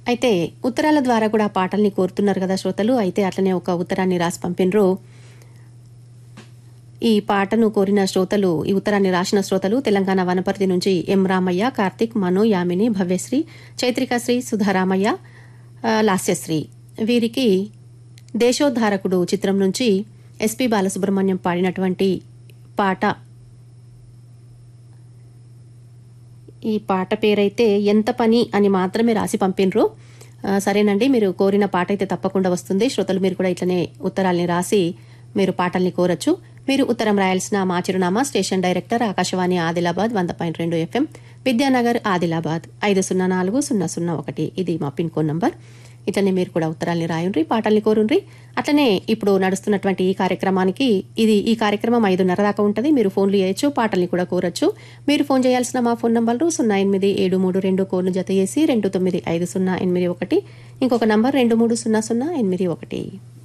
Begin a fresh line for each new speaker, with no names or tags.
అయితే ఉత్తరాల ద్వారా కూడా పాటల్ని కోరుతున్నారు కదా శ్రోతలు అయితే అట్లనే ఒక ఉత్తరాన్ని రాసి పంపినరు ఈ పాటను కోరిన శ్రోతలు ఈ ఉత్తరాన్ని రాసిన శ్రోతలు తెలంగాణ వనపర్తి నుంచి ఎం రామయ్య కార్తిక్ మను యామిని భవ్యశ్రీ చైత్రికశ్రీ సుధారామయ్య ఆ, లాస్యశ్రీ వీరికి దేశోద్ధారకుడు చిత్రం నుంచి ఎస్పి బాలసుబ్రహ్మణ్యం పాడినటువంటి పాట ఈ పాట పేరైతే ఎంత పని అని మాత్రమే రాసి పంపినరు ఆ, సరేనండి మీరు కోరిన పాట అయితే తప్పకుండా వస్తుంది శ్రోతలు మీరు కూడా ఇట్లనే ఉత్తరాల్ని రాసి మీరు పాటల్ని కోరచ్చు మీరు ఉత్తరం రాయాల్సిన మా చిరునామా స్టేషన్ డైరెక్టర్ ఆకాశవాణి ఆదిలాబాద్ వంద పాయింట్ రెండు ఎఫ్ఎం విద్యానగర్ ఆదిలాబాద్ ఐదు సున్నా నాలుగు సున్నా సున్నా ఒకటి ఇది మా పిన్ కోడ్ నంబర్ ఇట్లనే మీరు కూడా ఉత్తరాల్ని రాయుండ్రి పాటల్ని కోరుండ్రి అట్లనే ఇప్పుడు నడుస్తున్నటువంటి ఈ కార్యక్రమానికి ఇది ఈ కార్యక్రమం ఐదున్నర దాకా ఉంటుంది మీరు ఫోన్లు చేయొచ్చు పాటల్ని కూడా కోరచ్చు మీరు ఫోన్ చేయాల్సిన మా ఫోన్ నంబర్లు సున్నా ఎనిమిది ఏడు మూడు రెండు కోడ్ను జత చేసి రెండు తొమ్మిది ఐదు సున్నా ఎనిమిది ఒకటి ఇంకొక నంబర్ రెండు మూడు సున్నా సున్నా ఎనిమిది ఒకటి